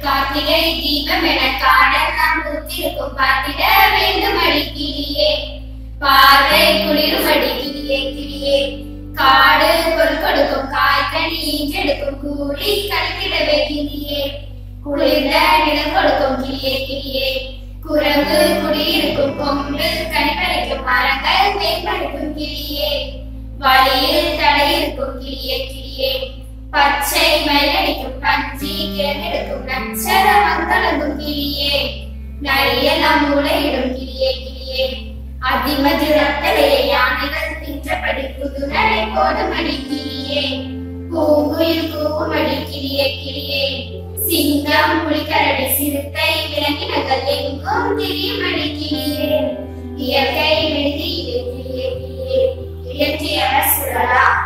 கார்த்திகை தீபம் என காடெல்லாம் ஊத்திருக்கும் பார்த்திட வேண்டும் அடி கிளியே பார்வை குளிரும் அடி கிளியே கிளியே காடு பொருள் கொடுக்கும் காய்கனி ஈஞ்செடுக்கும் கூலி கலக்கிடவே கிளியே குளிர்ந்த நிலம் கொடுக்கும் கிளியே கிளியே குரங்கு குடியிருக்கும் கொம்பு கனிப்படைக்கும் மரங்கள் மேம்படுத்தும் கிளியே வழியில் தடை இருக்கும் கிளியே கிளியே பச்சை மயிலடிக்கும் பஞ்சி கிழங்கெடுக்கும் நட்சரம் கலங்கும் கிளியே நரியெல்லாம் மூளையிடும் கிளியே கிளியே அதிமதி ரத்தலையை யானைகள் தின்றபடி புதுநடை போடும் அடி கிளியே பூங்குயில் கூவும் அடி கிளியே கிளியே சிங்கம் புலிக்கரடி சிறுத்தை விலங்கினங்கள் எங்கும் திரியும் அடி கிளியே இயற்கை விடுதியிலே கிளியே கிளியே இயற்றியவர் சுழலா